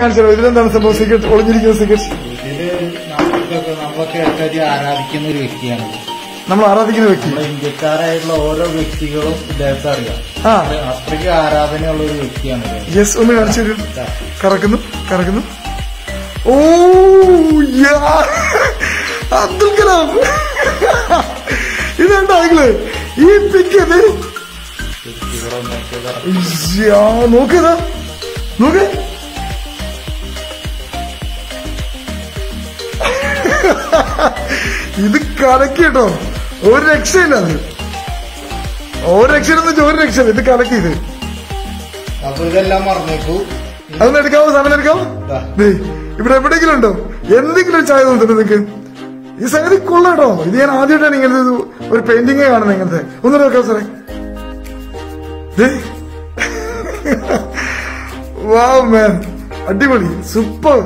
കാണിച്ചോ ഇതിലെന്താണ് സംഭവം സീക്രട്ട് ഒളിഞ്ഞിരിക്കുന്ന സീക്രട്ട് ഇതില് നമുക്കൊക്കെ നമ്മളൊക്കെ ഏറ്റവും ആരാധിക്കുന്ന ഒരു വ്യക്തിയാണ് നമ്മൾ ആരാധിക്കുന്ന വ്യക്തി നമ്മുടെ ഇന്ത്യക്കാരായിട്ടുള്ള ഓരോ വ്യക്തികളും ഇദ്ദേഹത്തെ അറിയാം ആ അത് അത്രയ്ക്ക് ആരാധനയുള്ള ഒരു വ്യക്തിയാണ് ഇദ്ദേഹം. യെസ് ഒന്ന് കാണിച്ചു തരൂ കറക്കുന്നു കറക്കുന്നു ഓ യാ അബ്ദുൽ കലാം ഇതുണ്ടോ നിങ്ങള് ഈ പിക്ക് ഇത് ഇവിടെ നോക്കിയത് യാ, നോക്കിയതാ നോക്ക് ഇത് കലക്കി കേട്ടോ ഒരു രക്ഷയില്ല അത് ഒരു രക്ഷയില്ലെന്ന് വെച്ചാൽ ഒരു രക്ഷയില്ല ഇത് കലക്കി ഇത് അപ്പൊ ഇതെല്ലാം മറന്നേക്കൂ അതൊന്ന് എടുക്കാവോ സാധനം എടുക്കാവോ ദാ. ദേ, ഇവിടെ എവിടെയെങ്കിലും ഉണ്ടോ എന്തെങ്കിലും ഒരു ചായ തോന്നുന്നുണ്ട് നിങ്ങക്ക് ഈ സംഗതി കൊള്ളാട്ടോ ഇത് ഞാൻ ആദ്യമായിട്ടാണ് ഇങ്ങനത്തെ ഒരു- ഒരു പെയിന്റിങ് കാണുന്നത് ഇങ്ങനത്തെ ഒന്നുകൂടെ വെക്കാം സാറേ ദേ. വാവ് മാൻ അടിപൊളി സൂപ്പർ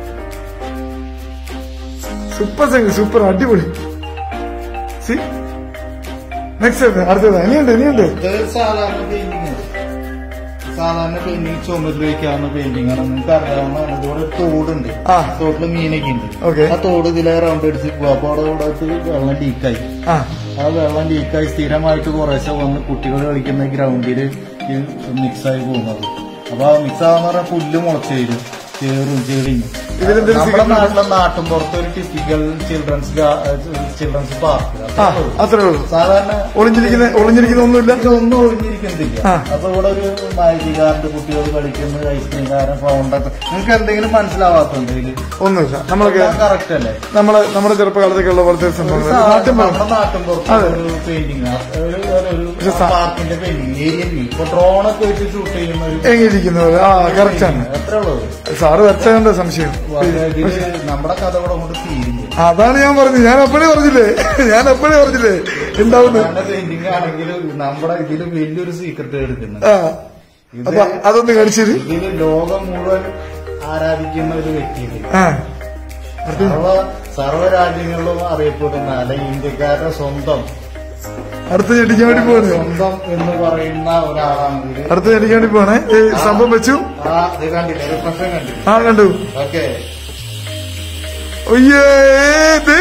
സൂപ്പർ സംഗതി സൂപ്പർ അടിപൊളി സി നെക്സ്റ്റ് അടുത്തത് ഇനിയുണ്ട് ഇനിയുണ്ട് ഇത് സാധാരണ പെയിന്റിംഗ് സാധാരണ പെയിന്റിംഗ് ചുമരിൽ വയ്ക്കാവുന്ന പെയിന്റിംഗ് ആണ് നിങ്ങൾക്ക് അറിയാവുന്നതാണ് ഇതുപോലെ ഒരു തോടുണ്ട് ആ. തോട്ടില് മീനൊക്കെ ഉണ്ട് Okay. ആ തോട് ഇതിലെ റൗണ്ട് അടിച്ച് പോകും അപ്പൊ അവിടെ ഇവിടെ വെച്ച് വെള്ളം ലീക്കായി ആ ആ വെള്ളം ലീക്കായി സ്ഥിരമായിട്ട് കുറേശ്ശെ വന്ന് കുട്ടികൾ കളിക്കുന്ന ഗ്രൗണ്ടിൽ മിക്സായി പോകുന്നത് അപ്പൊ ആ മിക്സ് ആവാന്ന് പറഞ്ഞാൽ പുല്ല് മുളച്ച് വരും ചേറും ചെടിയും ഇതിലെന്തൊരു നമ്മുടെ secret നാട്ടിലെ നാട്ടും പുറത്ത് ഒരു ടിപ്പിക്കൽ ചിൽഡ്രൻസ് ചിൽഡ്രൻസ് പാർക്ക് ആ അത്രേ ഉള്ളൂ സാധാരണ ഒളിഞ്ഞിരിക്കുന്ന ഒളിഞ്ഞിരിക്കുന്ന ഒന്നുമില്ല ഇതൊന്നും ഒഴിഞ്ഞിരിക്കുന്നില്ല ആ. അപ്പൊ ഇവിടെ ഒരു മാജികാറിന്റെ കുട്ടികൾ കളിക്കുന്ന ഐസ്ക്രീം കാരൻ ഫൗണ്ടൊക്കെ നിങ്ങൾക്ക് എന്തെങ്കിലും മനസ്സിലാവാത്തുണ്ട് ഇതില് ഒന്നുമില്ല നമ്മളൊക്കെ കറക്റ്റ് അല്ലേ നമ്മളെ നമ്മുടെ ചെറുപ്പകാലത്തൊക്കെ ഉള്ള പോലത്തെ സംഭവങ്ങൾ നാട്ടിൻ പുറം. നമ്മുടെ നാട്ടിൻ പുറത്ത് അതെ. ഒരു പെയിന്റിങ് ഒരു ഒരു പക്ഷെ സ- പാർക്കിന്റെ പെയിന്റിങ് ഏരിയൻ വ്യൂ ഇപ്പൊ ഡ്രോണൊക്കെ വെച്ച് ഷൂട്ട് ചെയ്യുന്ന ഒരു എങ്ങിരിക്കുന്നത് ആ കറക്റ്റ് ആണ് എത്ര ഉള്ളത് സാറ് വരച്ചതിന്റെ സംശയം ഇതില് നമ്മുടെ കഥ കൂടെ കൊണ്ട് തീരുന്നു അതാണ് ഞാൻ പറഞ്ഞത് ഞാൻ അപ്പോഴേ പറഞ്ഞില്ലേ ഞാൻ അപ്പോഴേ പറഞ്ഞില്ലേ ഉണ്ടാവുന്നു പെയിന്റിംഗ് ആണെങ്കിൽ നമ്മുടെ ഇതില് വലിയൊരു സീക്രട്ട് എടുക്കുന്നത് ആ അപ്പൊ അതൊന്ന് കാണിച്ചത് ഇതില് ലോകം മുഴുവൻ ആരാധിക്കുന്ന ഒരു വ്യക്തിയുണ്ട് ആ സർവ സർവ്വ രാജ്യങ്ങളിലും അറിയപ്പെടുന്ന അല്ലെ ഇന്ത്യക്കാരുടെ സ്വന്തം അടുത്ത ഞെട്ടിക്കാൻ വേണ്ടി പോവാണ് സ്വന്തം എന്ന് പറയുന്ന ഒരാളാണ് ഇത് അടുത്ത ഞെട്ടിക്കാൻ വേണ്ടി പോവാണ് ഈ സംഭവം വെച്ചു ആ ഇത് കണ്ടില്ലേ ഒരു പ്രശ്നം കണ്ടില്ലേ ആ കണ്ടു ഓക്കെ ഒയ്യേ ഇത്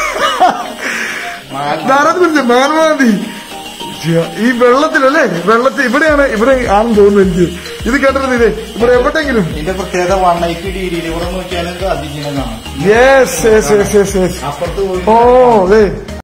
ധാരാളം കുറിച്ച് മഹാത്മാഗാന്ധി ഈ വെള്ളത്തിലല്ലേ വെള്ളത്തിൽ ഇവിടെയാണ് ഇവിടെ ആണെന്ന് തോന്നുന്നു എനിക്ക് ഇത് കേട്ടിരുന്നു ഇതേ ഇവിടെ എവിടെയെങ്കിലും ഇതിന്റെ പ്രത്യേകത വൺ എയ്റ്റി ഡിഗ്രിയിൽ ഇവിടെ നോക്കിയാൽ അതിജീവനാണ് yes yes yes yes yes അപ്പുറത്ത് പോയി ഓ അതെ